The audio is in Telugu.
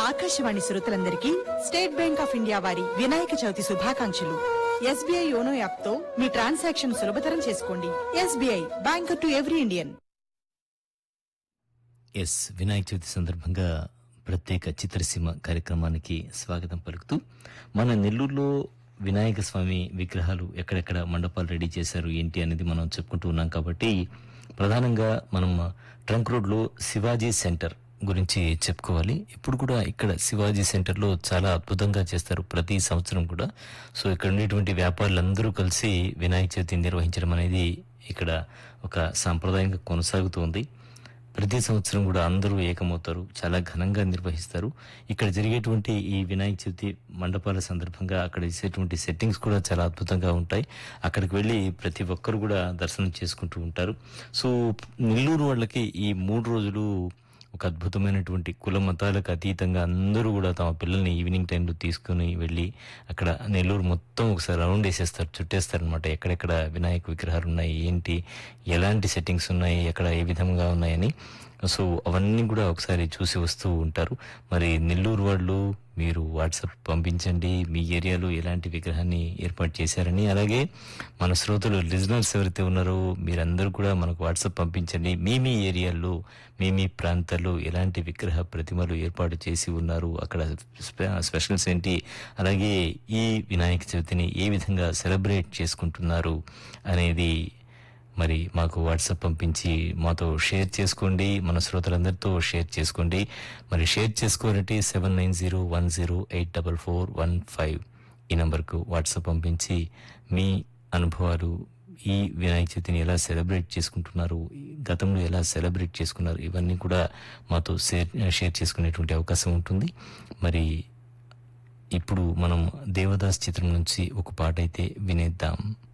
ఆకాశవాణి శ్రోతలందరికీ స్టేట్ బ్యాంక్ ఆఫ్ ఇండియా వారి వినాయక చవితి శుభాకాంక్షలు ఎస్బీఐ యోనో యాప్ తో మీ ట్రాన్సాక్షన్ సులభతరం చేసుకోండి SBI bank to every Indian S Vinayaka Chavithi సందర్భంగా ప్రత్యేక చిత్రసీమ కార్యక్రమానికి స్వాగతం పలుకుతూ మన నెల్లూరులో వినాయక స్వామి విగ్రహాలు ఎక్కడెక్కడ మండపాలు రెడీ చేశారు ఏంటి అనేది మనం చెప్పుకుంటూ ఉన్నాం కాబట్టి ప్రధానంగా మనం ట్రంక్ రోడ్లో శివాజీ సెంటర్ గురించి చెప్పుకోవాలి ఇప్పుడు కూడా ఇక్కడ శివాజీ సెంటర్లో చాలా అద్భుతంగా చేస్తారు ప్రతి సంవత్సరం కూడా సో ఇక్కడ ఉండేటువంటి వ్యాపారులందరూ కలిసి వినాయక చవితి నిర్వహించడం అనేది ఇక్కడ ఒక సాంప్రదాయంగా కొనసాగుతోంది ప్రతి సంవత్సరం కూడా అందరూ ఏకమవుతారు చాలా ఘనంగా నిర్వహిస్తారు ఇక్కడ జరిగేటువంటి ఈ వినాయక చవితి మండపాల సందర్భంగా అక్కడ చేసేటువంటి సెట్టింగ్స్ కూడా చాలా అద్భుతంగా ఉంటాయి అక్కడికి వెళ్ళి ప్రతి ఒక్కరు కూడా దర్శనం చేసుకుంటూ ఉంటారు సో నెల్లూరు వాళ్ళకి ఈ మూడు రోజులు ఒక అద్భుతమైనటువంటి కుల మతాలకు అతీతంగా అందరూ కూడా తమ పిల్లల్ని ఈవినింగ్ టైంలో తీసుకుని వెళ్ళి అక్కడ నెల్లూరు మొత్తం ఒకసారి రౌండ్ వేసేస్తారు చుట్టేస్తారు అనమాట ఎక్కడెక్కడ వినాయక విగ్రహాలు ఉన్నాయి ఏంటి ఎలాంటి సెట్టింగ్స్ ఉన్నాయి ఎక్కడ ఏ విధంగా ఉన్నాయని సో అవన్నీ కూడా ఒకసారి చూసి వస్తూ ఉంటారు మరి నెల్లూరు వాళ్ళు మీరు వాట్సాప్ పంపించండి మీ ఏరియాలో ఎలాంటి విగ్రహాన్ని ఏర్పాటు చేశారని అలాగే మన శ్రోతలు లిజనర్స్ ఎవరైతే ఉన్నారో మీరందరూ కూడా మనకు వాట్సాప్ పంపించండి మీ మీ ఏరియాల్లో మీ మీ ప్రాంతాల్లో ఎలాంటి విగ్రహ ప్రతిమలు ఏర్పాటు చేసి ఉన్నారు అక్కడ స్పె- స్పెషల్స్ ఏంటి అలాగే ఈ వినాయక చవితిని ఏ విధంగా సెలబ్రేట్ చేసుకుంటున్నారు అనేది మరి మాకు వాట్సాప్ పంపించి మాతో షేర్ చేసుకోండి మన శ్రోతలందరితో షేర్ చేసుకోండి మరి షేర్ చేసుకోవాలంటే seven nine zero one zero eight double four one five ఈ నంబర్కు వాట్సాప్ పంపించి మీ అనుభవాలు ఈ వినాయక చవితిని ఎలా సెలబ్రేట్ చేసుకుంటున్నారు ఈ గతంలో ఎలా సెలబ్రేట్ చేసుకున్నారు ఇవన్నీ కూడా మాతో షేర్ షేర్ చేసుకునేటువంటి అవకాశం ఉంటుంది మరి ఇప్పుడు మనం దేవదాస్ చిత్రం నుంచి ఒక పాట అయితే వినేద్దాం